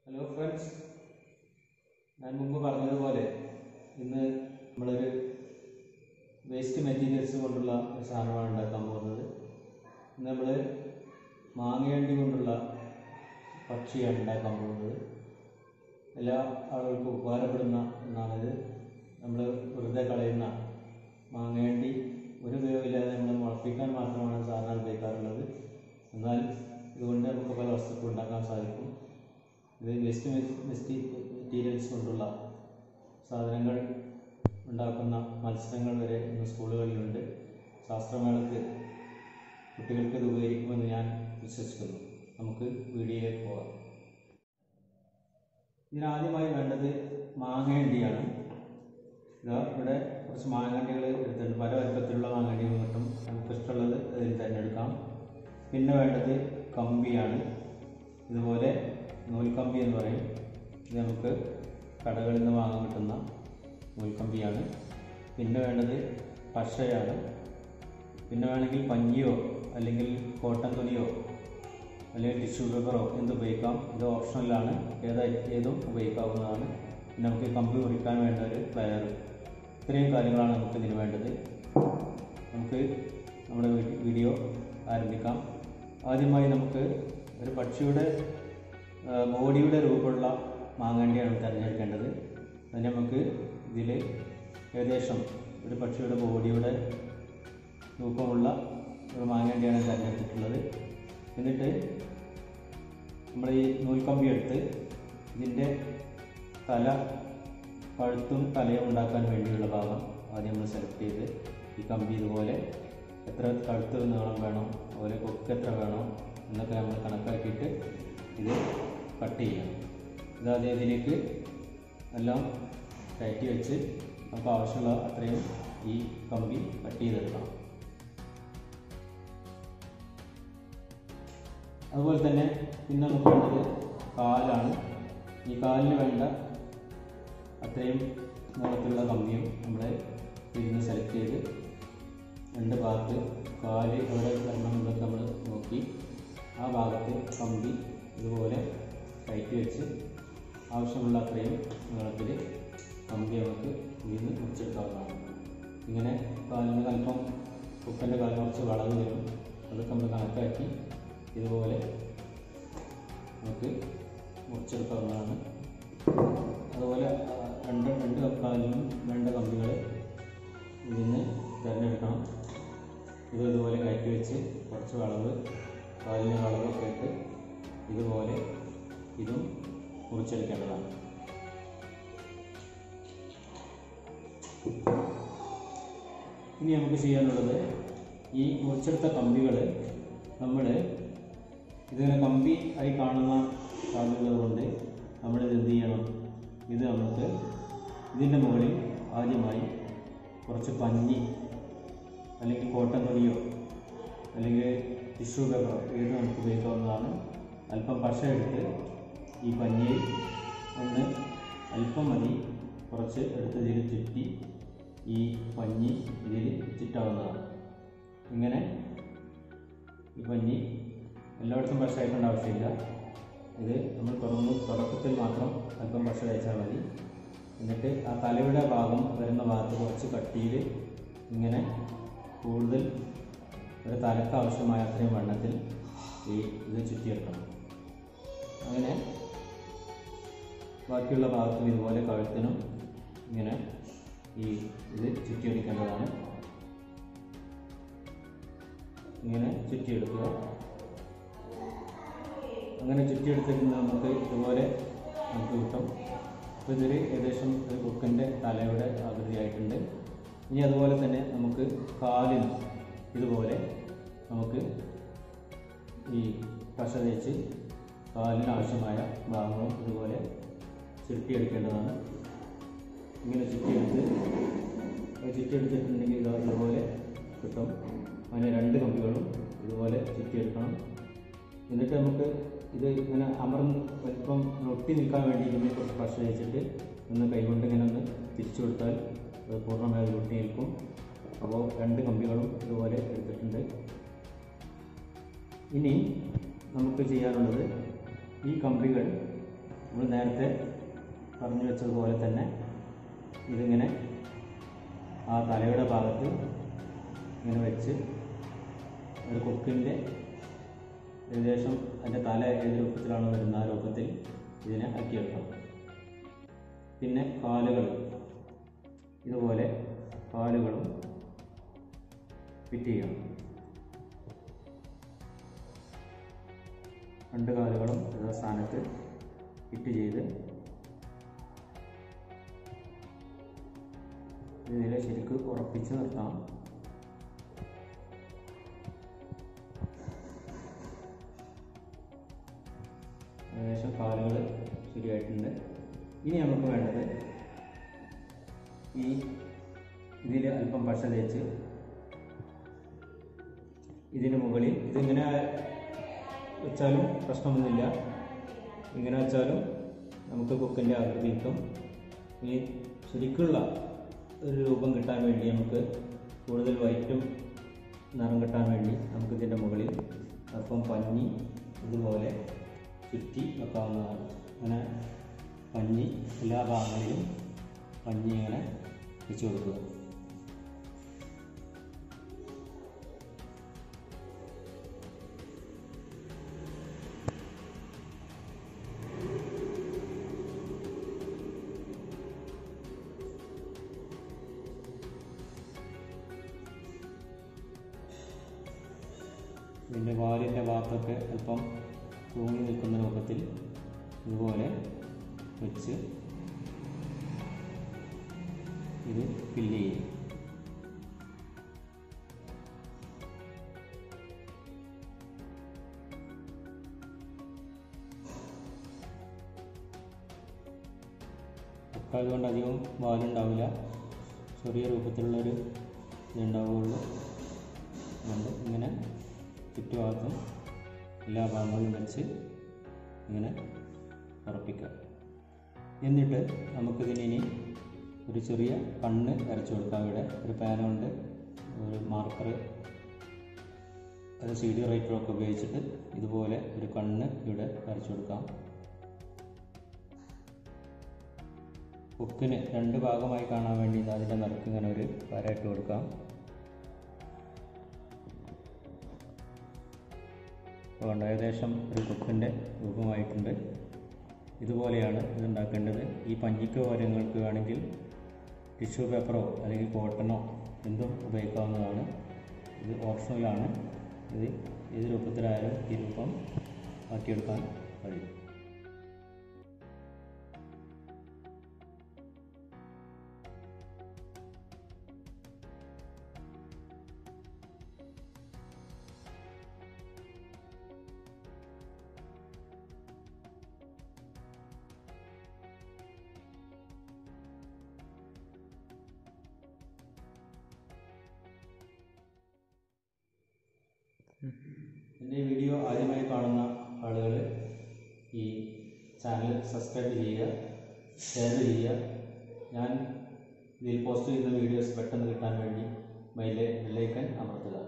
hello friends ഞാൻ മുമ്പ് പറഞ്ഞതുപോലെ ഇന്ന് നമ്മളൊരു വേസ്റ്റ് മെറ്റീരിയൽസ് കൊണ്ടുള്ള ഒരു സാധനമാണ് ഉണ്ടാക്കാൻ പോകുന്നത് ഇന്ന് നമ്മൾ മാങ്ങയണ്ടി കൊണ്ടുള്ള പക്ഷിയാണ് ഉണ്ടാക്കാൻ പോകുന്നത് എല്ലാ ആളുകൾക്കും ഉപകാരപ്പെടുന്ന ഒന്നാണിത് നമ്മൾ വെറുതെ കളയുന്ന മാങ്ങയണ്ടി ഒരു ഉപയോഗമില്ലാതെ നമ്മൾ മുളപ്പിക്കാൻ മാത്രമാണ് സാധാരണ ഉപയോഗിക്കാറുള്ളത് എന്നാൽ ഇതുകൊണ്ട് നമുക്ക് പല വസ്തുക്കൾ ഉണ്ടാക്കാൻ സാധിക്കും ഇത് വേസ്റ്റ് വെസ്റ്റ് മെറ്റീരിയൽസ് കൊണ്ടുള്ള സാധനങ്ങൾ ഉണ്ടാക്കുന്ന മത്സരങ്ങൾ വരെ ഇന്ന് സ്കൂളുകളിലുണ്ട് ശാസ്ത്രമേളക്ക് കുട്ടികൾക്ക് ഇത് ഉപകരിക്കുമെന്ന് ഞാൻ വിശ്വസിക്കുന്നു നമുക്ക് വീഡിയോയിലേക്ക് പോകാം ഇതിനാദ്യമായി വേണ്ടത് മാങ്ങയണ്ടിയാണ് ഇതാ ഇവിടെ കുറച്ച് മാങ്ങണ്ടികൾ എടുത്തിട്ടുണ്ട് പല വലുപ്പത്തിലുള്ള മാങ്ങണ്ടികൾ കിട്ടും നമുക്ക് ഇഷ്ടമുള്ളത് അതിൽ തിരഞ്ഞെടുക്കാം പിന്നെ വേണ്ടത് കമ്പിയാണ് ഇതുപോലെ നൂൽക്കമ്പി എന്ന് പറയും ഇത് നമുക്ക് കടകളിൽ നിന്ന് വാങ്ങാൻ കിട്ടുന്ന നൂൽക്കമ്പിയാണ് പിന്നെ വേണ്ടത് പശയാണ് പിന്നെ വേണമെങ്കിൽ പഞ്ഞിയോ അല്ലെങ്കിൽ കോട്ടൺ തുണിയോ അല്ലെങ്കിൽ ടിഷ്യൂ പേപ്പറോ എന്ത് ഉപയോഗിക്കാം ഇത് ഓപ്ഷണലാണ് ഏതാ ഏതും ഉപയോഗിക്കാവുന്നതാണ് പിന്നെ നമുക്ക് കമ്പി മുറിക്കാൻ വേണ്ട ഒരു പ്ലെയർ ഇത്രയും കാര്യങ്ങളാണ് നമുക്ക് ഇതിന് വേണ്ടത് നമുക്ക് നമ്മുടെ വീ- വീഡിയോ ആരംഭിക്കാം ആദ്യമായി നമുക്ക് ഒരു പക്ഷിയുടെ ആ, ബോഡിയുടെ രൂപമുള്ള മാങ്ങാണ്ടിയാണ് തിരഞ്ഞെടുക്കേണ്ടത് അതിന് നമുക്ക് ഇതിൽ ഏകദേശം ഒരു പക്ഷിയുടെ ബോഡിയുടെ രൂപമുള്ള ഒരു മാങ്ങാണ്ടിയാണ് തിരഞ്ഞെടുത്തിട്ടുള്ളത് എന്നിട്ട് നമ്മൾ ഈ നൂൽക്കമ്പി എടുത്ത് ഇതിൻ്റെ തല കഴുത്തും തലയും ഉണ്ടാക്കാൻ വേണ്ടിയുള്ള ഭാഗം ആദ്യം നമ്മൾ സെലക്ട് ചെയ്ത് ഈ കമ്പി ഇതുപോലെ എത്ര കഴുത്ത് നീളം വേണം അതുപോലെ കൊക്ക് എത്ര വേണം എന്നൊക്കെ നമ്മൾ കണക്കാക്കിയിട്ട് ഇത് കട്ട് ചെയ്യാം ഇത് ആദ്യം ഇതിലേക്ക് എല്ലാം കയറ്റി വെച്ച് നമുക്ക് ആവശ്യമുള്ള അത്രയും ഈ കമ്പി കട്ട് ചെയ്തെടുക്കണം അതുപോലെ തന്നെ പിന്നെ നമുക്ക് വേണ്ടത് കാലാണ് ഈ കാലിന് വേണ്ട അത്രയും നീളത്തിലുള്ള കമ്പിയും നമ്മൾ ഇരുന്ന് സെലക്ട് ചെയ്ത് രണ്ട് ഭാഗത്ത് കാല് എവിടെ വരണം എന്നൊക്കെ നമ്മൾ നോക്കി ആ ഭാഗത്ത് കമ്പി ഇതുപോലെ കയറ്റി വെച്ച് ആവശ്യമുള്ള അത്രയും നീളത്തിൽ കമ്പി നമുക്ക് ഇതിന് മുറിച്ചെടുക്കാവുന്നതാണ് ഇങ്ങനെ കാലിന് അല്പം കുക്കൻ്റെ കാലിന് കുറച്ച് വളവ് വരും അതൊക്കെ നമ്മൾ കണക്കാക്കി ഇതുപോലെ നമുക്ക് മുറിച്ചെടുക്കാവുന്നതാണ് അതുപോലെ ആ, രണ്ട് രണ്ട് കാലിനും വേണ്ട കമ്പികൾ ഇതിന് തിരഞ്ഞെടുക്കണം ഇത് ഇതുപോലെ കയറ്റി വെച്ച് കുറച്ച് വളവ് കാലിന് വളവൊക്കെ ഇട്ട് ഇതുപോലെ ഇതും മുറിച്ചെടുക്കേണ്ടതാണ് ഇനി നമുക്ക് ചെയ്യാനുള്ളത് ഈ മുറിച്ചെടുത്ത കമ്പികൾ നമ്മൾ ഇതിങ്ങനെ കമ്പി ആയി കാണുന്ന സാധ്യതകൾ കൊണ്ട് നമ്മളിത് എന്ത് ചെയ്യണം ഇത് നമുക്ക് ഇതിൻ്റെ മുകളിൽ ആദ്യമായി കുറച്ച് പഞ്ഞി അല്ലെങ്കിൽ കോട്ടൺ തുണിയോ അല്ലെങ്കിൽ ടിഷ്യൂ പേപ്പറോ ഏത് നമുക്ക് ഉപയോഗിക്കാവുന്നതാണ് അല്പം പശ എടുത്ത് ഈ പഞ്ഞിയിൽ ഒന്ന് അല്പം മതി കുറച്ച് എടുത്ത് ഇതിൽ ചുറ്റി ഈ പഞ്ഞി ഇതിൽ ചുറ്റാവുന്നതാണ് ഇങ്ങനെ ഈ പഞ്ഞി എല്ലായിടത്തും പശ അയക്കേണ്ട ആവശ്യമില്ല ഇത് നമ്മൾ തുറന്ന് തുടക്കത്തിൽ മാത്രം അല്പം പശ തേച്ചാൽ മതി എന്നിട്ട് ആ തലയുടെ ഭാഗം വരുന്ന ഭാഗത്ത് കുറച്ച് കട്ടിയിൽ ഇങ്ങനെ കൂടുതൽ ഒരു തലക്ക് ആവശ്യമായ അത്രയും വണ്ണത്തിൽ ഈ ഇത് ചുറ്റിയെടുക്കണം അങ്ങനെ ബാക്കിയുള്ള ഭാഗത്തും ഇതുപോലെ കഴുത്തിനും ഇങ്ങനെ ഈ ഇത് ചുറ്റിയെടുക്കേണ്ടതാണ് ഇങ്ങനെ ചുറ്റിയെടുക്കുക അങ്ങനെ ചുറ്റിയെടുത്തിട്ട് നമുക്ക് ഇതുപോലെ നമുക്ക് കിട്ടും അപ്പോൾ ഇതിൽ ഏകദേശം ഒരു കുക്കൻ്റെ തലയുടെ ആകൃതിയായിട്ടുണ്ട് ഇനി അതുപോലെ തന്നെ നമുക്ക് കാലിന് ഇതുപോലെ നമുക്ക് ഈ പശ തേച്ച് കാലിന് ആവശ്യമായ ഭാഗങ്ങളും ഇതുപോലെ ചുറ്റിയെടുക്കേണ്ടതാണ് ഇങ്ങനെ ചുറ്റിയെടുത്ത് അത് ചുറ്റിയെടുത്തിട്ടുണ്ടെങ്കിൽ ഇത് ഇതുപോലെ കിട്ടും അങ്ങനെ രണ്ട് കമ്പികളും ഇതുപോലെ ചുറ്റിയെടുക്കണം എന്നിട്ട് നമുക്ക് ഇത് ഇങ്ങനെ അമർന്ന് വലിപ്പം ഒട്ടി നിൽക്കാൻ വേണ്ടി ഇതിനെ കുറച്ച് പശ വെച്ചിട്ട് ഒന്ന് കൈകൊണ്ട് ഇങ്ങനെ ഒന്ന് തിരിച്ചു കൊടുത്താൽ അത് പൂർണ്ണമായി ഒട്ടി നിൽക്കും അപ്പോൾ രണ്ട് കമ്പികളും ഇതുപോലെ എടുത്തിട്ടുണ്ട് ഇനി നമുക്ക് ചെയ്യാനുള്ളത് ഈ കമ്പികൾ നമ്മൾ നേരത്തെ പറഞ്ഞു വെച്ചതുപോലെ തന്നെ ഇതിങ്ങനെ ആ തലയുടെ ഭാഗത്ത് ഇങ്ങനെ വെച്ച് ഒരു കൊക്കിൻ്റെ ഏകദേശം അതിൻ്റെ തല ഏത് രൂപത്തിലാണോ വരുന്ന ആ രൂപത്തിൽ ഇതിനെ ആക്കിയെടുക്കണം പിന്നെ കാലുകൾ ഇതുപോലെ കാലുകളും ഫിറ്റ് ചെയ്യണം രണ്ട് കാലുകളും ഇതേ സ്ഥാനത്ത് ഫിറ്റ് ചെയ്ത് ഇതിൽ ശരിക്ക് ഉറപ്പിച്ച് നിർത്താം ഏകദേശം കാലുകൾ ശരിയായിട്ടുണ്ട് ഇനി നമുക്ക് വേണ്ടത് ഈ ഇതിൽ അല്പം പശ തേച്ച് ഇതിന് മുകളിൽ ഇതിങ്ങനെ വെച്ചാലും പ്രശ്നമൊന്നുമില്ല ഇങ്ങനെ വെച്ചാലും നമുക്ക് കുക്കിൻ്റെ ആകൃതി കിട്ടും ഇനി ശരിക്കുള്ള ഒരു രൂപം കിട്ടാൻ വേണ്ടി നമുക്ക് കൂടുതൽ വൈറ്റും നിറം കിട്ടാൻ വേണ്ടി നമുക്ക് ഇതിൻ്റെ മുകളിൽ അല്പം പഞ്ഞി ഇതുപോലെ ചുറ്റി വെക്കാവുന്നതാണ് അങ്ങനെ പഞ്ഞി എല്ലാ ഭാഗങ്ങളിലും പഞ്ഞി ഇങ്ങനെ വെച്ച് കൊടുക്കുക ഇതിൻ്റെ വാലിൻ്റെ ഭാഗത്തൊക്കെ അല്പം തൂങ്ങി നിൽക്കുന്ന രൂപത്തിൽ ഇതുപോലെ വെച്ച് ഇത് ഫില്ല് ചെയ്യും കൊണ്ട് അധികം വാലുണ്ടാവില്ല ചെറിയ രൂപത്തിലുള്ളൊരു ഇതുണ്ടാവുകയുള്ളൂ അതുകൊണ്ട് ഇങ്ങനെ ചുറ്റുഭാഗത്തും എല്ലാ ഭാഗങ്ങളും വെച്ച് ഇങ്ങനെ ഉറപ്പിക്കുക എന്നിട്ട് നമുക്കിതിന് ഇനി ഒരു ചെറിയ കണ്ണ് വരച്ചു കൊടുക്കാം ഇവിടെ ഒരു പേന കൊണ്ട് ഒരു മാർക്കർ അത് സി ഡി റൈറ്ററൊക്കെ ഉപയോഗിച്ചിട്ട് ഇതുപോലെ ഒരു കണ്ണ് ഇവിടെ വരച്ചു കൊടുക്കാം ബുക്കിന് രണ്ട് ഭാഗമായി കാണാൻ വേണ്ടി ഇത് അതിൻ്റെ നടുക്ക് ഇങ്ങനെ ഒരു വരയിട്ട് കൊടുക്കാം അതുകൊണ്ട് ഏകദേശം ഒരു കുക്കിൻ്റെ രൂപമായിട്ടുണ്ട് ഇതുപോലെയാണ് ഇതുണ്ടാക്കേണ്ടത് ഈ പഞ്ഞിക്ക് പകരങ്ങൾക്ക് വേണമെങ്കിൽ ടിഷ്യൂ പേപ്പറോ അല്ലെങ്കിൽ കോട്ടണോ എന്തും ഉപയോഗിക്കാവുന്നതാണ് ഇത് ഓപ്ഷണലാണ് ഇത് ഏത് രൂപത്തിലായാലും ഈ രൂപം ആക്കിയെടുക്കാൻ കഴിയും എൻ്റെ ഈ വീഡിയോ ആദ്യമായി കാണുന്ന ആളുകൾ ഈ ചാനൽ സബ്സ്ക്രൈബ് ചെയ്യുക ഷെയർ ചെയ്യുക ഞാൻ ഇതിൽ പോസ്റ്റ് ചെയ്യുന്ന വീഡിയോസ് പെട്ടെന്ന് കിട്ടാൻ വേണ്ടി മൈലെ ബെല്ലൈക്കൻ അമർത്തുക